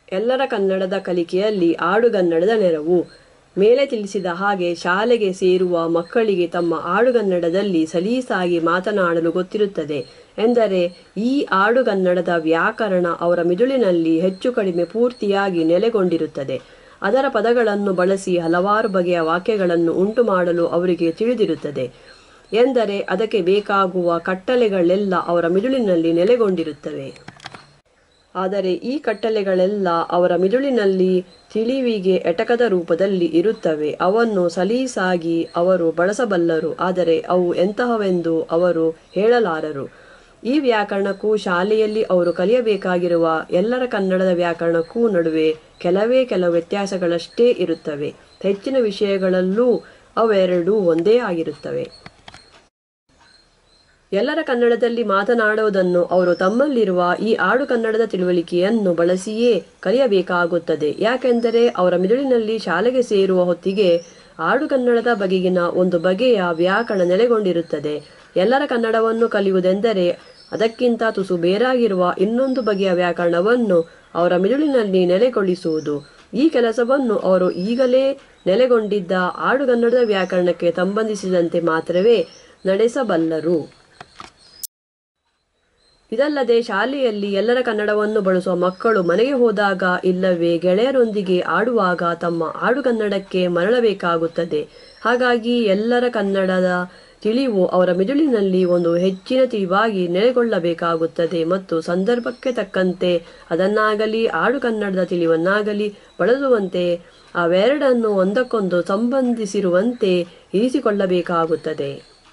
ಎಲ್ಲರ ಕನ್ನಡದ ಕಲಿಕೆಯಲ್ಲಿ ಆಡುಗನ್ನಡದ ನೆರವು ಮೇಲೆ ತಿಳಿಸಿದ ಹಾಗೆ ಶಾಲೆಗೆ ಸೇರುವ ಮಕ್ಕಳಿಗೆ ತಮ್ಮ ಆಡುಗನ್ನಡದಲ್ಲಿ ಸಲೀಸಾಗಿ ಮಾತನಾಡಲು ಗೊತ್ತಿರುತ್ತದೆ ಎಂದರೆ ಈ ಆಡುಗನ್ನಡದ ವ್ಯಾಕರಣ ಅವರ ಮಿದುಳಿನಲ್ಲಿ ಹೆಚ್ಚು ಕಡಿಮೆ ಪೂರ್ತಿಯಾಗಿ ನೆಲೆಗೊಂಡಿರುತ್ತದೆ ಅದರ ಪದಗಳನ್ನು ಬಳಸಿ ಹಲವಾರು ಬಗೆಯ ವಾಕ್ಯಗಳನ್ನು ಉಂಟು ಮಾಡಲು ಅವರಿಗೆ ತಿಳಿದಿರುತ್ತದೆ ಎಂದರೆ ಅದಕ್ಕೆ ಬೇಕಾಗುವ ಕಟ್ಟಳೆಗಳೆಲ್ಲ ಅವರ ಮಿದುಳಿನಲ್ಲಿ ನೆಲೆಗೊಂಡಿರುತ್ತವೆ ಆದರೆ ಈ ಕಟ್ಟಳೆಗಳೆಲ್ಲ ಅವರ ಮಿದುಳಿನಲ್ಲಿ ತಿಳಿವಿಗೆ ಎಟಕದ ರೂಪದಲ್ಲಿ ಇರುತ್ತವೆ ಅವನ್ನು ಸಲೀಸಾಗಿ ಅವರು ಬಳಸಬಲ್ಲರು ಆದರೆ ಅವು ಎಂತಹವೆಂದು ಅವರು ಹೇಳಲಾರರು ಈ ವ್ಯಾಕರಣಕ್ಕೂ ಶಾಲೆಯಲ್ಲಿ ಅವರು ಕಲಿಯಬೇಕಾಗಿರುವ ಎಲ್ಲರ ಕನ್ನಡದ ವ್ಯಾಕರಣಕ್ಕೂ ನಡುವೆ ಕೆಲವೇ ಕೆಲವು ವ್ಯತ್ಯಾಸಗಳಷ್ಟೇ ಇರುತ್ತವೆ ಹೆಚ್ಚಿನ ವಿಷಯಗಳಲ್ಲೂ ಅವೆರಡೂ ಒಂದೇ ಆಗಿರುತ್ತವೆ ಎಲ್ಲರ ಕನ್ನಡದಲ್ಲಿ ಮಾತನಾಡುವುದನ್ನು ಅವರು ತಮ್ಮಲ್ಲಿರುವ ಈ ಆಡು ಕನ್ನಡದ ತಿಳುವಳಿಕೆಯನ್ನು ಬಳಸಿಯೇ ಕಲಿಯಬೇಕಾಗುತ್ತದೆ ಯಾಕೆಂದರೆ ಅವರ ಮಿದುಳಿನಲ್ಲಿ ಶಾಲೆಗೆ ಸೇರುವ ಹೊತ್ತಿಗೆ ಆಡು ಕನ್ನಡದ ಬಗೆಗಿನ ಒಂದು ಬಗೆಯ ವ್ಯಾಕರಣ ನೆಲೆಗೊಂಡಿರುತ್ತದೆ ಎಲ್ಲರ ಕನ್ನಡವನ್ನು ಕಲಿಯುವುದೆಂದರೆ ಅದಕ್ಕಿಂತ ತುಸು ಬೇರಾಗಿರುವ ಇನ್ನೊಂದು ಬಗೆಯ ವ್ಯಾಕರಣವನ್ನು ಅವರ ಮಿದುಳಿನಲ್ಲಿ ನೆಲೆಗೊಳಿಸುವುದು ಈ ಕೆಲಸವನ್ನು ಅವರು ಈಗಲೇ ನೆಲೆಗೊಂಡಿದ್ದ ಆಡುಗನ್ನಡದ ವ್ಯಾಕರಣಕ್ಕೆ ಸಂಬಂಧಿಸಿದಂತೆ ಮಾತ್ರವೇ ನಡೆಸಬಲ್ಲರು ಇದಲ್ಲದೆ ಶಾಲೆಯಲ್ಲಿ ಎಲ್ಲರ ಕನ್ನಡವನ್ನು ಬಳಸುವ ಮಕ್ಕಳು ಮನೆಗೆ ಹೋದಾಗ ಇಲ್ಲವೇ ಗೆಳೆಯರೊಂದಿಗೆ ಆಡುವಾಗ ತಮ್ಮ ಆಡುಗನ್ನಡಕ್ಕೆ ಮರಳಬೇಕಾಗುತ್ತದೆ ಹಾಗಾಗಿ ಎಲ್ಲರ ಕನ್ನಡದ ತಿಳಿವು ಅವರ ಮಿದುಳಿನಲ್ಲಿ ಒಂದು ಹೆಚ್ಚಿನ ತಿಳಿವಾಗಿ ನೆಲೆಗೊಳ್ಳಬೇಕಾಗುತ್ತದೆ ಮತ್ತು ಸಂದರ್ಭಕ್ಕೆ ತಕ್ಕಂತೆ ಅದನ್ನಾಗಲಿ ಆಡು ಕನ್ನಡದ ತಿಳಿವನ್ನಾಗಲಿ ಬಳಸುವಂತೆ ಅವೆರಡನ್ನು ಒಂದಕ್ಕೊಂದು ಸಂಬಂಧಿಸಿರುವಂತೆ ಇರಿಸಿಕೊಳ್ಳಬೇಕಾಗುತ್ತದೆ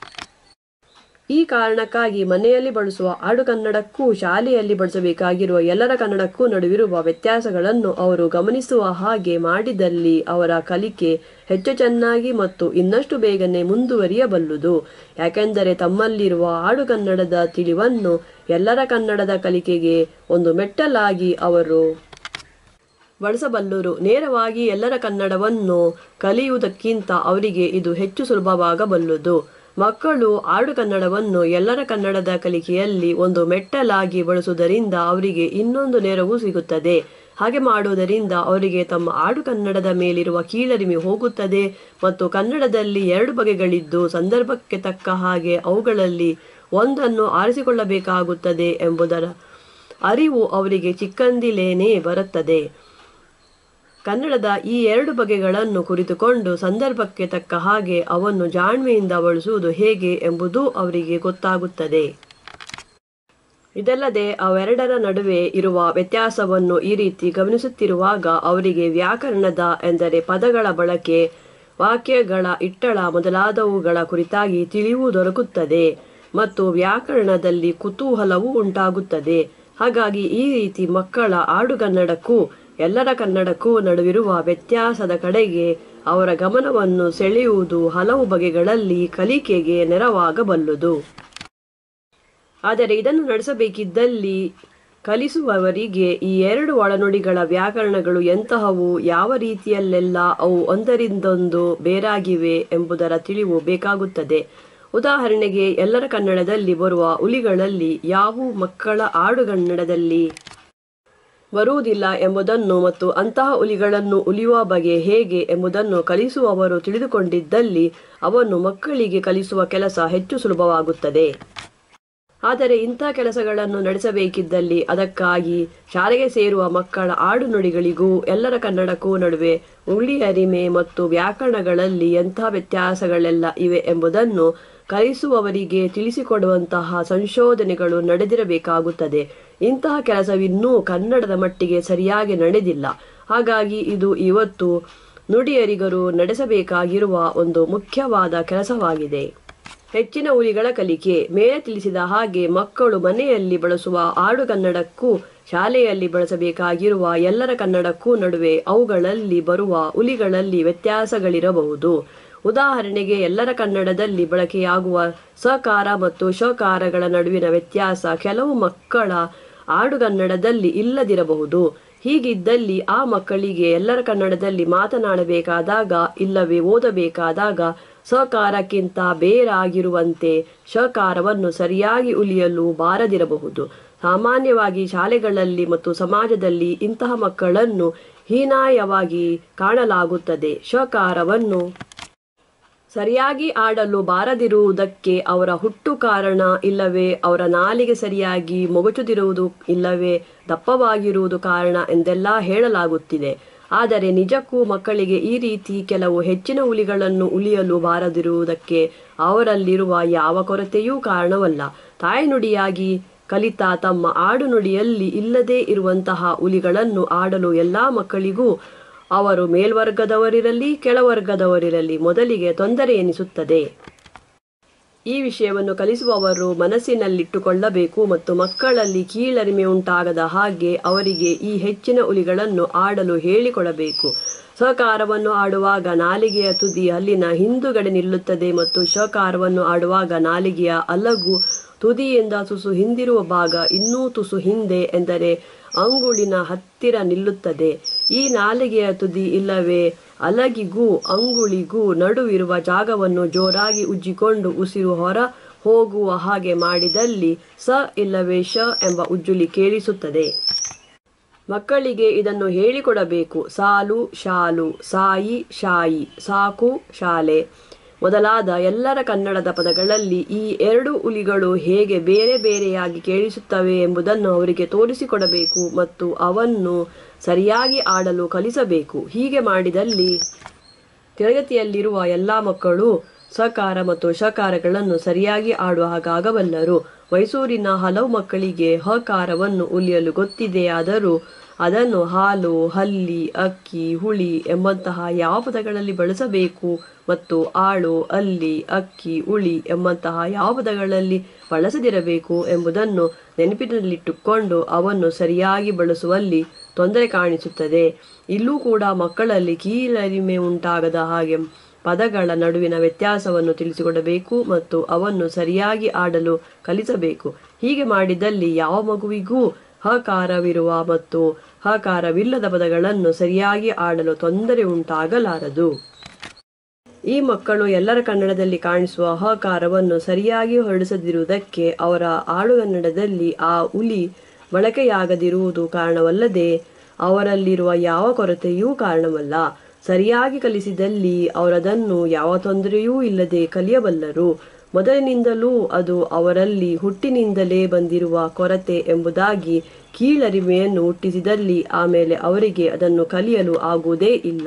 ಈ ಕಾರಣಕ್ಕಾಗಿ ಮನೆಯಲ್ಲಿ ಬಳಸುವ ಆಡು ಕನ್ನಡಕ್ಕೂ ಶಾಲೆಯಲ್ಲಿ ಬಳಸಬೇಕಾಗಿರುವ ಎಲ್ಲರ ಕನ್ನಡಕ್ಕೂ ನಡುವಿರುವ ವ್ಯತ್ಯಾಸಗಳನ್ನು ಅವರು ಗಮನಿಸುವ ಹಾಗೆ ಮಾಡಿದಲ್ಲಿ ಅವರ ಕಲಿಕೆ ಹೆಚ್ಚು ಚೆನ್ನಾಗಿ ಮತ್ತು ಇನ್ನಷ್ಟು ಬೇಗನೆ ಮುಂದುವರಿಯಬಲ್ಲುದು ಯಾಕೆಂದರೆ ತಮ್ಮಲ್ಲಿರುವ ಆಡು ಕನ್ನಡದ ತಿಳಿವನ್ನು ಎಲ್ಲರ ಕನ್ನಡದ ಕಲಿಕೆಗೆ ಒಂದು ಮೆಟ್ಟಲಾಗಿ ಅವರು ಬಳಸಬಲ್ಲರು ನೇರವಾಗಿ ಎಲ್ಲರ ಕನ್ನಡವನ್ನು ಕಲಿಯುವುದಕ್ಕಿಂತ ಅವರಿಗೆ ಇದು ಹೆಚ್ಚು ಸುಲಭವಾಗಬಲ್ಲುದು ಮಕ್ಕಳು ಆಡು ಕನ್ನಡವನ್ನು ಎಲ್ಲರ ಕನ್ನಡದ ಕಲಿಕೆಯಲ್ಲಿ ಒಂದು ಮೆಟ್ಟಲಾಗಿ ಬಳಸುವುದರಿಂದ ಅವರಿಗೆ ಇನ್ನೊಂದು ನೆರವು ಸಿಗುತ್ತದೆ ಹಾಗೆ ಮಾಡುವುದರಿಂದ ಅವರಿಗೆ ತಮ್ಮ ಆಡು ಕನ್ನಡದ ಮೇಲಿರುವ ಕೀಳರಿಮೆ ಹೋಗುತ್ತದೆ ಮತ್ತು ಕನ್ನಡದಲ್ಲಿ ಎರಡು ಬಗೆಗಳಿದ್ದು ಸಂದರ್ಭಕ್ಕೆ ತಕ್ಕ ಹಾಗೆ ಅವುಗಳಲ್ಲಿ ಒಂದನ್ನು ಆರಿಸಿಕೊಳ್ಳಬೇಕಾಗುತ್ತದೆ ಎಂಬುದರ ಅರಿವು ಅವರಿಗೆ ಚಿಕ್ಕಂದಿಲೇನೇ ಬರುತ್ತದೆ ಕನ್ನಡದ ಈ ಎರಡು ಬಗೆಗಳನ್ನು ಕುರಿತುಕೊಂಡು ಸಂದರ್ಭಕ್ಕೆ ತಕ್ಕ ಹಾಗೆ ಅವನ್ನು ಜಾಣ್ಮೆಯಿಂದ ಬಳಸುವುದು ಹೇಗೆ ಎಂಬುದೂ ಅವರಿಗೆ ಗೊತ್ತಾಗುತ್ತದೆ ಇದಲ್ಲದೆ ಅವೆರಡರ ನಡುವೆ ಇರುವ ವ್ಯತ್ಯಾಸವನ್ನು ಈ ರೀತಿ ಗಮನಿಸುತ್ತಿರುವಾಗ ಅವರಿಗೆ ವ್ಯಾಕರಣದ ಎಂದರೆ ಪದಗಳ ಬಳಕೆ ವಾಕ್ಯಗಳ ಇಟ್ಟಳ ಮೊದಲಾದವುಗಳ ಕುರಿತಾಗಿ ತಿಳಿವು ದೊರಕುತ್ತದೆ ಮತ್ತು ವ್ಯಾಕರಣದಲ್ಲಿ ಕುತೂಹಲವೂ ಉಂಟಾಗುತ್ತದೆ ಹಾಗಾಗಿ ಈ ರೀತಿ ಮಕ್ಕಳ ಆಡುಗನ್ನಡಕ್ಕೂ ಎಲ್ಲರ ಕನ್ನಡಕ್ಕೂ ನಡುವಿರುವ ವ್ಯತ್ಯಾಸದ ಕಡೆಗೆ ಅವರ ಗಮನವನ್ನು ಸೆಳೆಯುವುದು ಹಲವು ಬಗೆಗಳಲ್ಲಿ ಕಲಿಕೆಗೆ ನೆರವಾಗಬಲ್ಲುದು ಆದರೆ ಇದನ್ನು ನಡೆಸಬೇಕಿದ್ದಲ್ಲಿ ಕಲಿಸುವವರಿಗೆ ಈ ಎರಡು ಒಳನುಡಿಗಳ ವ್ಯಾಕರಣಗಳು ಎಂತಹವು ಯಾವ ರೀತಿಯಲ್ಲೆಲ್ಲ ಅವು ಒಂದರಿಂದೊಂದು ಬೇರಾಗಿವೆ ಎಂಬುದರ ತಿಳಿವು ಬೇಕಾಗುತ್ತದೆ ಉದಾಹರಣೆಗೆ ಎಲ್ಲರ ಕನ್ನಡದಲ್ಲಿ ಬರುವ ಉಲಿಗಳಲ್ಲಿ ಯಾವು ಮಕ್ಕಳ ಆಡುಗನ್ನಡದಲ್ಲಿ ಬರುವುದಿಲ್ಲ ಎಂಬುದನ್ನು ಮತ್ತು ಅಂತಹ ಹುಲಿಗಳನ್ನು ಉಲಿಯುವ ಬಗೆ ಹೇಗೆ ಎಂಬುದನ್ನು ಕಲಿಸುವವರು ತಿಳಿದುಕೊಂಡಿದ್ದಲ್ಲಿ ಅವನ್ನು ಮಕ್ಕಳಿಗೆ ಕಲಿಸುವ ಕೆಲಸ ಹೆಚ್ಚು ಸುಲಭವಾಗುತ್ತದೆ ಆದರೆ ಇಂಥ ಕೆಲಸಗಳನ್ನು ನಡೆಸಬೇಕಿದ್ದಲ್ಲಿ ಅದಕ್ಕಾಗಿ ಶಾಲೆಗೆ ಸೇರುವ ಮಕ್ಕಳ ಆಡುನುಡಿಗಳಿಗೂ ಎಲ್ಲರ ಕನ್ನಡಕ್ಕೂ ನಡುವೆ ಉಳಿ ಅರಿಮೆ ಮತ್ತು ವ್ಯಾಕರಣಗಳಲ್ಲಿ ಎಂಥ ವ್ಯತ್ಯಾಸಗಳೆಲ್ಲ ಇವೆ ಎಂಬುದನ್ನು ಕಲಿಸುವವರಿಗೆ ತಿಳಿಸಿಕೊಡುವಂತಹ ಸಂಶೋಧನೆಗಳು ನಡೆದಿರಬೇಕಾಗುತ್ತದೆ ಇಂತಹ ಕೆಲಸವಿನ್ನೂ ಕನ್ನಡದ ಮಟ್ಟಿಗೆ ಸರಿಯಾಗಿ ನಡೆದಿಲ್ಲ ಹಾಗಾಗಿ ಇದು ಇವತ್ತು ನುಡಿಯರಿಗರು ನಡೆಸಬೇಕಾಗಿರುವ ಒಂದು ಮುಖ್ಯವಾದ ಕೆಲಸವಾಗಿದೆ ಹೆಚ್ಚಿನ ಉಲಿಗಳ ಕಲಿಕೆ ಮೇಲೆ ತಿಳಿಸಿದ ಹಾಗೆ ಮಕ್ಕಳು ಮನೆಯಲ್ಲಿ ಬಳಸುವ ಆಡುಗನ್ನಡಕ್ಕೂ ಶಾಲೆಯಲ್ಲಿ ಬಳಸಬೇಕಾಗಿರುವ ಎಲ್ಲರ ಕನ್ನಡಕ್ಕೂ ನಡುವೆ ಅವುಗಳಲ್ಲಿ ಬರುವ ಉಲಿಗಳಲ್ಲಿ ವ್ಯತ್ಯಾಸಗಳಿರಬಹುದು ಉದಾಹರಣೆಗೆ ಎಲ್ಲರ ಕನ್ನಡದಲ್ಲಿ ಬಳಕೆಯಾಗುವ ಸಕಾರ ಮತ್ತು ಶಕಾರಗಳ ನಡುವಿನ ವ್ಯತ್ಯಾಸ ಕೆಲವು ಮಕ್ಕಳ ಆಡುಗನ್ನಡದಲ್ಲಿ ಇಲ್ಲದಿರಬಹುದು ಹೀಗಿದ್ದಲ್ಲಿ ಆ ಮಕ್ಕಳಿಗೆ ಎಲ್ಲರ ಕನ್ನಡದಲ್ಲಿ ಮಾತನಾಡಬೇಕಾದಾಗ ಇಲ್ಲವೇ ಓದಬೇಕಾದಾಗ ಸಕಾರಕ್ಕಿಂತ ಬೇರಾಗಿರುವಂತೆ ಶಕಾರವನ್ನು ಸರಿಯಾಗಿ ಉಲಿಯಲು ಬಾರದಿರಬಹುದು ಸಾಮಾನ್ಯವಾಗಿ ಶಾಲೆಗಳಲ್ಲಿ ಮತ್ತು ಸಮಾಜದಲ್ಲಿ ಇಂತಹ ಮಕ್ಕಳನ್ನು ಹೀನಾಯವಾಗಿ ಕಾಣಲಾಗುತ್ತದೆ ಶಕಾರವನ್ನು ಸರಿಯಾಗಿ ಆಡಲು ಬಾರದಿರುವುದಕ್ಕೆ ಅವರ ಹುಟ್ಟು ಕಾರಣ ಇಲ್ಲವೇ ಅವರ ನಾಲಿಗೆ ಸರಿಯಾಗಿ ಮೊಗಚುದಿರುವುದು ಇಲ್ಲವೇ ದಪ್ಪವಾಗಿರುವುದು ಕಾರಣ ಎಂದೆಲ್ಲ ಹೇಳಲಾಗುತ್ತಿದೆ ಆದರೆ ನಿಜಕ್ಕೂ ಮಕ್ಕಳಿಗೆ ಈ ರೀತಿ ಕೆಲವು ಹೆಚ್ಚಿನ ಹುಲಿಗಳನ್ನು ಉಳಿಯಲು ಬಾರದಿರುವುದಕ್ಕೆ ಅವರಲ್ಲಿರುವ ಯಾವ ಕೊರತೆಯೂ ಕಾರಣವಲ್ಲ ತಾಯ್ನುಡಿಯಾಗಿ ಕಲಿತ ತಮ್ಮ ಆಡುನುಡಿಯಲ್ಲಿ ಇಲ್ಲದೇ ಇರುವಂತಹ ಹುಲಿಗಳನ್ನು ಆಡಲು ಎಲ್ಲಾ ಮಕ್ಕಳಿಗೂ ಅವರು ಮೇಲ್ವರ್ಗದವರಿರಲಿ ಕೆಳವರ್ಗದವರಿರಲಿ ಮೊದಲಿಗೆ ತೊಂದರೆ ಎನಿಸುತ್ತದೆ ಈ ವಿಷಯವನ್ನು ಕಲಿಸುವವರು ಮನಸ್ಸಿನಲ್ಲಿಟ್ಟುಕೊಳ್ಳಬೇಕು ಮತ್ತು ಮಕ್ಕಳಲ್ಲಿ ಕೀಳರಿಮೆ ಉಂಟಾಗದ ಹಾಗೆ ಅವರಿಗೆ ಈ ಹೆಚ್ಚಿನ ಹುಲಿಗಳನ್ನು ಆಡಲು ಹೇಳಿಕೊಡಬೇಕು ಸಹಕಾರವನ್ನು ಆಡುವಾಗ ನಾಲಿಗೆಯ ತುದಿ ಹಲ್ಲಿನ ಹಿಂದುಗಡೆ ನಿಲ್ಲುತ್ತದೆ ಮತ್ತು ಶಕಾರವನ್ನು ಆಡುವಾಗ ನಾಲಿಗೆಯ ಅಲಗು ತುದಿಯಿಂದ ತುಸು ಹಿಂದಿರುವ ಭಾಗ ಇನ್ನೂ ತುಸು ಹಿಂದೆ ಎಂದರೆ ಅಂಗುಳಿನ ಹತ್ತಿರ ನಿಲ್ಲುತ್ತದೆ ಈ ನಾಲಿಗೆಯ ತುದಿ ಇಲ್ಲವೇ ಅಲಗಿಗೂ ಅಂಗುಳಿಗೂ ನಡುವಿರುವ ಜಾಗವನ್ನು ಜೋರಾಗಿ ಉಜ್ಜಿಕೊಂಡು ಉಸಿರು ಹೊರ ಹೋಗುವ ಹಾಗೆ ಮಾಡಿದಲ್ಲಿ ಸ ಇಲ್ಲವೇ ಶ ಎಂಬ ಉಜ್ಜುಲಿ ಕೇಳಿಸುತ್ತದೆ ಮಕ್ಕಳಿಗೆ ಇದನ್ನು ಹೇಳಿಕೊಡಬೇಕು ಸಾಲು ಶಾಲು ಸಾಯಿ ಶಾಯಿ ಸಾಕು ಶಾಲೆ ಮೊದಲಾದ ಎಲ್ಲರ ಕನ್ನಡದ ಪದಗಳಲ್ಲಿ ಈ ಎರಡು ಹುಲಿಗಳು ಹೇಗೆ ಬೇರೆ ಬೇರೆಯಾಗಿ ಕೇಳಿಸುತ್ತವೆ ಎಂಬುದನ್ನು ಅವರಿಗೆ ತೋರಿಸಿಕೊಡಬೇಕು ಮತ್ತು ಅವನ್ನು ಸರಿಯಾಗಿ ಆಡಲು ಕಲಿಸಬೇಕು ಹೀಗೆ ಮಾಡಿದಲ್ಲಿ ತರಗತಿಯಲ್ಲಿರುವ ಎಲ್ಲ ಮಕ್ಕಳು ಸಕಾರ ಮತ್ತು ಶಕಾರಗಳನ್ನು ಸರಿಯಾಗಿ ಆಡುವ ಹಾಗಾಗಬಲ್ಲರು ಮೈಸೂರಿನ ಹಲವು ಮಕ್ಕಳಿಗೆ ಹಕಾರವನ್ನು ಉಲಿಯಲು ಗೊತ್ತಿದೆಯಾದರೂ ಅದನ್ನು ಹಾಲು ಹಲ್ಲಿ ಅಕ್ಕಿ ಹುಳಿ ಎಂಬಂತಹ ಯಾವ ಪದಗಳಲ್ಲಿ ಬಳಸಬೇಕು ಮತ್ತು ಆಳು ಅಲ್ಲಿ ಅಕ್ಕಿ ಉಳಿ ಎಂಬಂತಹ ಯಾವ ಪದಗಳಲ್ಲಿ ಬಳಸದಿರಬೇಕು ಎಂಬುದನ್ನು ನೆನಪಿನಲ್ಲಿಟ್ಟುಕೊಂಡು ಅವನ್ನು ಸರಿಯಾಗಿ ಬಳಸುವಲ್ಲಿ ತೊಂದರೆ ಕಾಣಿಸುತ್ತದೆ ಇಲ್ಲೂ ಕೂಡ ಮಕ್ಕಳಲ್ಲಿ ಕೀಳರಿಮೆ ಉಂಟಾಗದ ಹಾಗೆ ಪದಗಳ ನಡುವಿನ ವ್ಯತ್ಯಾಸವನ್ನು ತಿಳಿಸಿಕೊಡಬೇಕು ಮತ್ತು ಅವನ್ನು ಸರಿಯಾಗಿ ಆಡಲು ಕಲಿಸಬೇಕು ಹೀಗೆ ಮಾಡಿದಲ್ಲಿ ಯಾವ ಮಗುವಿಗೂ ಹಕಾರವಿರುವ ಮತ್ತು ಹಕಾರವಿಲ್ಲದ ಪದಗಳನ್ನು ಸರಿಯಾಗಿ ಆಡಲು ತೊಂದರೆ ಉಂಟಾಗಲಾರದು ಈ ಮಕ್ಕಳು ಎಲ್ಲರ ಕನ್ನಡದಲ್ಲಿ ಕಾಣಿಸುವ ಹಕಾರವನ್ನು ಸರಿಯಾಗಿ ಹೊರಡಿಸದಿರುವುದಕ್ಕೆ ಅವರ ಆಡುಗನ್ನಡದಲ್ಲಿ ಆ ಹುಲಿ ಬಳಕೆಯಾಗದಿರುವುದು ಕಾರಣವಲ್ಲದೆ ಅವರಲ್ಲಿರುವ ಯಾವ ಕೊರತೆಯೂ ಕಾರಣವಲ್ಲ ಸರಿಯಾಗಿ ಕಲಿಸಿದಲ್ಲಿ ಅವರದನ್ನು ಯಾವ ತೊಂದರೆಯೂ ಇಲ್ಲದೆ ಕಲಿಯಬಲ್ಲರು ಮೊದಲಿನಿಂದಲೂ ಅದು ಅವರಲ್ಲಿ ಹುಟ್ಟಿನಿಂದಲೇ ಬಂದಿರುವ ಕೊರತೆ ಎಂಬುದಾಗಿ ಕೀಳರಿಮೆಯನ್ನು ಹುಟ್ಟಿಸಿದಲ್ಲಿ ಆಮೇಲೆ ಅವರಿಗೆ ಅದನ್ನು ಕಲಿಯಲು ಆಗುವುದೇ ಇಲ್ಲ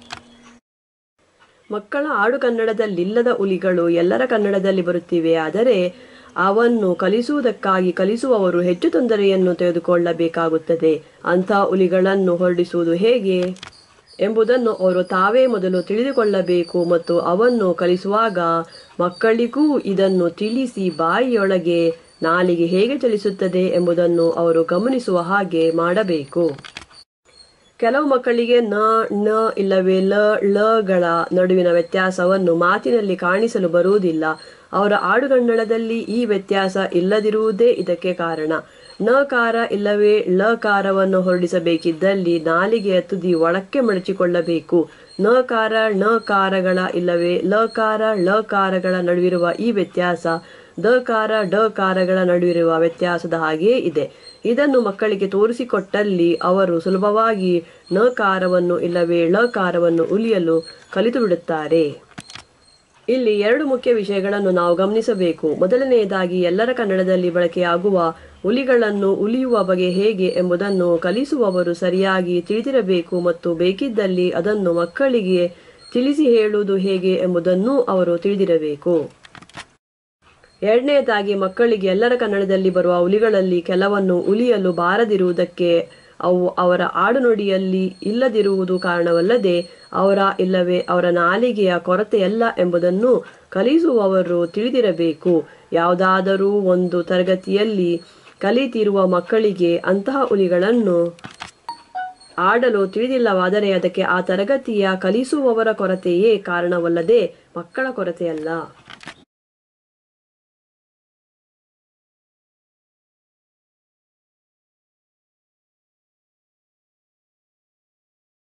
ಮಕ್ಕಳ ಆಡುಗನ್ನಡದಲ್ಲಿಲ್ಲದ ಹುಲಿಗಳು ಎಲ್ಲರ ಕನ್ನಡದಲ್ಲಿ ಬರುತ್ತಿವೆ ಆದರೆ ಅವನ್ನು ಕಲಿಸುವುದಕ್ಕಾಗಿ ಕಲಿಸುವವರು ಹೆಚ್ಚು ತೊಂದರೆಯನ್ನು ತೆಗೆದುಕೊಳ್ಳಬೇಕಾಗುತ್ತದೆ ಅಂಥ ಹುಲಿಗಳನ್ನು ಹೊರಡಿಸುವುದು ಹೇಗೆ ಎಂಬುದನ್ನು ಅವರು ತಾವೇ ಮೊದಲು ತಿಳಿದುಕೊಳ್ಳಬೇಕು ಮತ್ತು ಅವನ್ನು ಕಲಿಸುವಾಗ ಮಕ್ಕಳಿಗೂ ಇದನ್ನು ತಿಳಿಸಿ ಬಾಯಿಯೊಳಗೆ ನಾಲಿಗೆ ಹೇಗೆ ಚಲಿಸುತ್ತದೆ ಎಂಬುದನ್ನು ಅವರು ಗಮನಿಸುವ ಹಾಗೆ ಮಾಡಬೇಕು ಕೆಲವು ಮಕ್ಕಳಿಗೆ ನ ನ ಇಲ್ಲವೇ ಲ ಳಗಳ ನಡುವಿನ ವ್ಯತ್ಯಾಸವನ್ನು ಮಾತಿನಲ್ಲಿ ಕಾಣಿಸಲು ಬರುವುದಿಲ್ಲ ಅವರ ಆಡುಗನ್ನಡದಲ್ಲಿ ಈ ವ್ಯತ್ಯಾಸ ಇಲ್ಲದಿರುವುದೇ ಇದಕ್ಕೆ ಕಾರಣ ನಕಾರ ಇಲ್ಲವೇ ಲಕಾರವನ್ನು ಹೊರಡಿಸಬೇಕಿದ್ದಲ್ಲಿ ನಾಲಿಗೆಯ ತುದಿ ಒಳಕ್ಕೆ ಮಡಚಿಕೊಳ್ಳಬೇಕು ನಕಾರ ಣಕಾರಗಳ ಇಲ್ಲವೇ ಲಕಾರ ಳಕಾರಗಳ ನಡುವಿರುವ ಈ ವ್ಯತ್ಯಾಸ ದಕಾರ ಡಕಾರಗಳ ನಡುವಿರುವ ವ್ಯತ್ಯಾಸದ ಹಾಗೆಯೇ ಇದೆ ಇದನ್ನು ಮಕ್ಕಳಿಗೆ ತೋರಿಸಿಕೊಟ್ಟಲ್ಲಿ ಅವರು ಸುಲಭವಾಗಿ ನಕಾರವನ್ನು ಇಲ್ಲವೇ ಳಕಾರವನ್ನು ಉಲಿಯಲು ಕಲಿತು ಬಿಡುತ್ತಾರೆ ಇಲ್ಲಿ ಎರಡು ಮುಖ್ಯ ವಿಷಯಗಳನ್ನು ನಾವು ಗಮನಿಸಬೇಕು ಮೊದಲನೆಯದಾಗಿ ಎಲ್ಲರ ಕನ್ನಡದಲ್ಲಿ ಬಳಕೆಯಾಗುವ ಹುಲಿಗಳನ್ನು ಉಲಿಯುವ ಬಗೆ ಹೇಗೆ ಎಂಬುದನ್ನು ಕಲಿಸುವವರು ಸರಿಯಾಗಿ ತಿಳಿದಿರಬೇಕು ಮತ್ತು ಬೇಕಿದ್ದಲ್ಲಿ ಅದನ್ನು ಮಕ್ಕಳಿಗೆ ತಿಳಿಸಿ ಹೇಳುವುದು ಹೇಗೆ ಎಂಬುದನ್ನು ಅವರು ತಿಳಿದಿರಬೇಕು ಎರಡನೆಯದಾಗಿ ಮಕ್ಕಳಿಗೆ ಎಲ್ಲರ ಕನ್ನಡದಲ್ಲಿ ಬರುವ ಹುಲಿಗಳಲ್ಲಿ ಕೆಲವನ್ನು ಉಲಿಯಲು ಬಾರದಿರುವುದಕ್ಕೆ ಅವು ಅವರ ಆಡುನುಡಿಯಲ್ಲಿ ಇಲ್ಲದಿರುವುದು ಕಾರಣವಲ್ಲದೆ ಅವರ ಇಲ್ಲವೇ ಅವರ ನಾಲಿಗೆಯ ಕೊರತೆಯಲ್ಲ ಎಂಬುದನ್ನು ಕಲಿಸುವವರು ತಿಳಿದಿರಬೇಕು ಯಾವುದಾದರೂ ಒಂದು ತರಗತಿಯಲ್ಲಿ ಕಲಿತಿರುವ ಮಕ್ಕಳಿಗೆ ಅಂತಹ ಹುಲಿಗಳನ್ನು ಆಡಲು ತಿಳಿದಿಲ್ಲವಾದರೆ ಅದಕ್ಕೆ ಆ ತರಗತಿಯ ಕಲಿಸುವವರ ಕೊರತೆಯೇ ಕಾರಣವಲ್ಲದೆ ಮಕ್ಕಳ ಕೊರತೆಯಲ್ಲ